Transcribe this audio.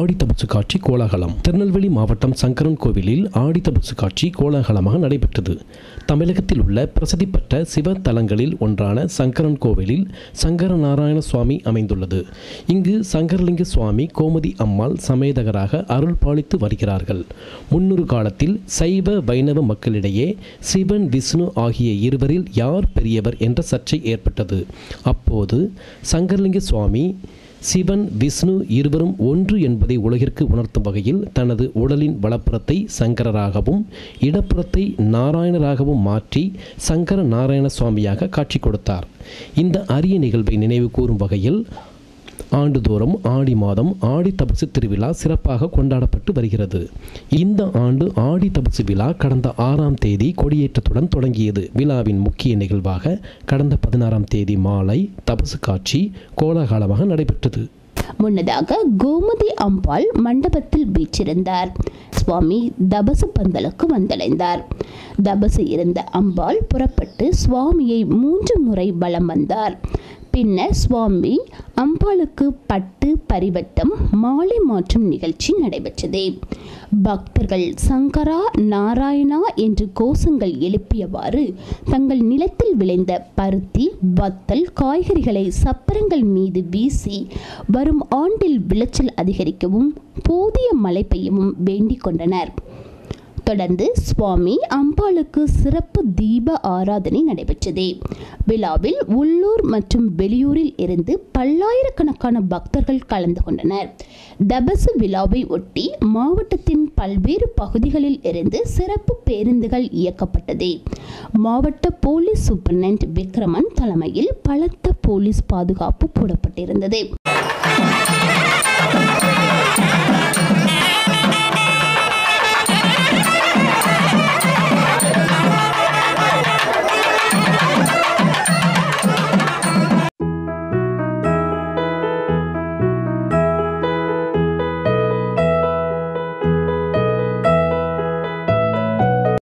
ஆடி தபசு காட்சி கோலாகலம் திருநெல்வேலி மாவட்டம் சங்கரன் கோவிலில் ஆடி தபசு காட்சி கோலாகலமாக நடைபெற்றது தமிழகத்தில் உள்ள பிரசித்தி பெற்ற சிவ தலங்களில் ஒன்றான சங்கரன் கோவிலில் சங்கர நாராயண சுவாமி அமைந்துள்ளது இங்கு சங்கரலிங்க சுவாமி கோமதி அம்மாள் சமேதகராக அருள் பாலித்து வருகிறார்கள் முன்னொரு காலத்தில் சைவ வைணவ மக்களிடையே சிவன் விஷ்ணு ஆகிய இருவரில் யார் பெரியவர் என்ற சர்ச்சை ஏற்பட்டது அப்போது சங்கரலிங்க சுவாமி சிவன் விஷ்ணு இருவரும் ஒன்று என்பதை உலகிற்கு உணர்த்தும் வகையில் தனது உடலின் வலப்புறத்தை சங்கரராகவும் இடப்புறத்தை நாராயணராகவும் மாற்றி சங்கர நாராயண சுவாமியாக காட்சி கொடுத்தார் இந்த அரிய நிகழ்வை நினைவு கூறும் வகையில் ஆண்டுதோறும் ஆடி மாதம் ஆடி தபசு திருவிழா சிறப்பாக கொண்டாடப்பட்டு வருகிறது இந்த ஆண்டு ஆடி தபசு விழா கடந்த ஆறாம் தேதி கொடியேற்றத்துடன் தொடங்கியது விழாவின் முக்கிய நிகழ்வாக கடந்த பதினாறாம் தேதி மாலை தபசு காட்சி கோலாகலமாக நடைபெற்றது முன்னதாக கோமதி அம்பாள் மண்டபத்தில் வீற்றிருந்தார் சுவாமி தபசு பந்தலுக்கு வந்தடைந்தார் தபசு இருந்த அம்பாள் புறப்பட்டு சுவாமியை மூன்று முறை வலம் வந்தார் பின்னர் சுவாமி அம்பாளுக்கு பட்டு பரிவட்டம் மாலை மாற்றும் நிகழ்ச்சி நடைபெற்றது பக்தர்கள் சங்கரா நாராயணா என்று கோஷங்கள் எழுப்பியவாறு தங்கள் நிலத்தில் விளைந்த பருத்தி வத்தல் காய்கறிகளை சப்பரங்கள் மீது வீசி வரும் ஆண்டில் விளைச்சல் அதிகரிக்கவும் போதிய மழை பெய்யவும் வேண்டிக் கொண்டனர் தொடர்ந்து சுவாமி அம்பாளுக்கு சிறப்பு தீப ஆராதனை நடைபெற்றது விழாவில் உள்ளூர் மற்றும் வெளியூரில் இருந்து பல்லாயிரக்கணக்கான பக்தர்கள் கலந்து கொண்டனர் தபசு விழாவை ஒட்டி மாவட்டத்தின் பல்வேறு பகுதிகளில் இருந்து சிறப்பு பேருந்துகள் இயக்கப்பட்டது மாவட்ட போலீஸ் சூப்பர்டென்ட் விக்ரமன் தலைமையில் பலத்த போலீஸ் பாதுகாப்பு போடப்பட்டிருந்தது